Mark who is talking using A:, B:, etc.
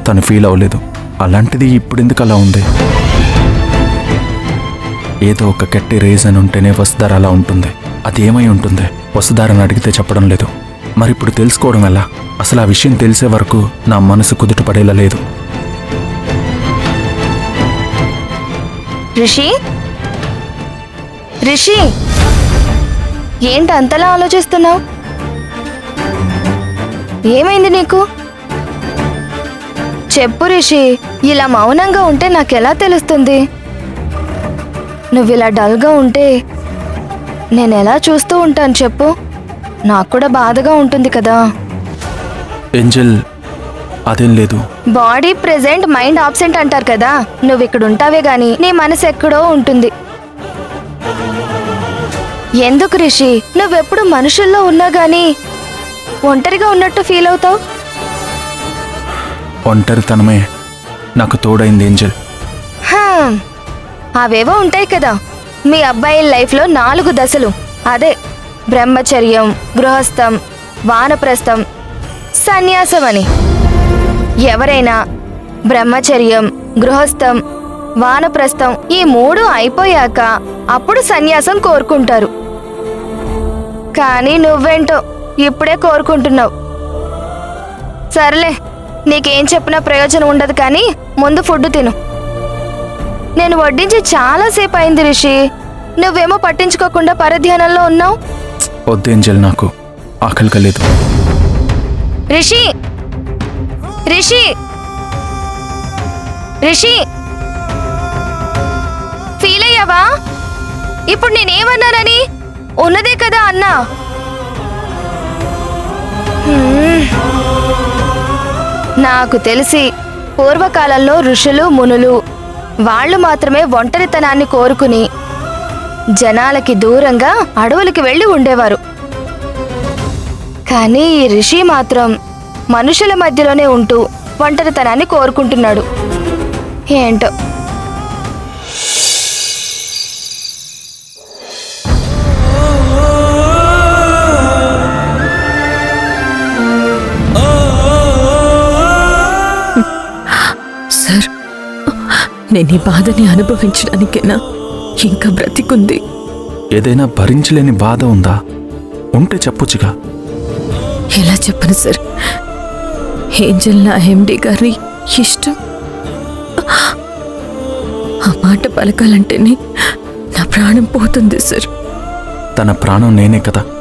A: తను ఫీల్ అవ్వలేదు అలాంటిది ఇప్పుడు ఎందుకు అలా ఉంది ఏదో ఒక గట్టి రీజన్ ఉంటేనే వసుధార అలా ఉంటుంది అది ఏమై ఉంటుంది వసుధారని అడిగితే చెప్పడం లేదు మరి ఇప్పుడు తెలుసుకోవడం ఎలా అసలు ఆ విషయం తెలిసే వరకు నా మనసు కుదుట పడేలా లేదు
B: రిషి రిషి ఏంటి అంతలా ఆలోచిస్తున్నావు ఏమైంది నీకు చెప్పు రిషి ఇలా మౌనంగా ఉంటే నాకెలా తెలుస్తుంది నువ్వు ఇలా డల్గా ఉంటే నేను ఎలా చూస్తూ ఉంటాను చెప్పు నాకు కూడా బాధగా ఉంటుంది కదా
A: ఏంజల్ అదేం లేదు
B: బాడీ ప్రెజెంట్ మైండ్ ఆబ్సెంట్ అంటారు కదా నువ్వు ఇక్కడ ఉంటావే గాని నీ మనసు ఎక్కడో ఉంటుంది ఎందుకు రిషి నువ్వెప్పుడు మనుషుల్లో ఉన్నా గాని ఒంటరిగా ఉన్నట్టు ఫీల్ అవుతావు
A: ఒంటరితనమే నాకు తోడైంది ఏంజల్
B: అవేవో ఉంటాయి కదా మీ అబ్బాయి లైఫ్లో నాలుగు దశలు అదే బ్రహ్మచర్యం గృహస్థం వానప్రస్థం సన్యాసం అని ఎవరైనా బ్రహ్మచర్యం గృహస్థం వానప్రస్థం ఈ మూడు అయిపోయాక అప్పుడు సన్యాసం కోరుకుంటారు కానీ నువ్వేంటో ఇప్పుడే కోరుకుంటున్నావు సర్లే నీకేం చెప్పినా ప్రయోజనం ఉండదు కానీ ముందు ఫుడ్ తిను నేను వడ్డించి చాలాసేపు అయింది రిషి నువ్వేమో పట్టించుకోకుండా పరధ్యానంలో ఉన్నావు
A: వద్దు ఏంజల్ నాకు ఆకలి కలేదు
B: రిషి రిషి రిషి ఫీల్ అయ్యావా ఇప్పుడు నేనేమన్నానని ఉన్నదే కదా అన్నా హ్మ్. నాకు తెలిసి పూర్వకాలంలో ఋషులు మునులు వాళ్ళు మాత్రమే ఒంటరితనాన్ని కోరుకుని జనాలకి దూరంగా అడవులకి వెళ్ళి ఉండేవారు కానీ ఈ రిషి మాత్రం మనుషుల మధ్యలోనే ఉంటూ ఒంటరితనాన్ని కోరుకుంటున్నాడు ఏంటో
C: సార్ నేను ఈ బాధని అనుభవించడానికైనా ఇంకా బ్రతికుంది
A: ఏదైనా భరించలేని బాధ ఉందా ఉంటే చెప్పొచ్చుగా
C: ఎలా చెప్పను సార్ ఏంజల్ నా ఎండి గారి ఇష్టం ఆ మాట పలకాలంటేనే నా ప్రాణం పోతుంది సార్
A: తన ప్రాణం నేనే కదా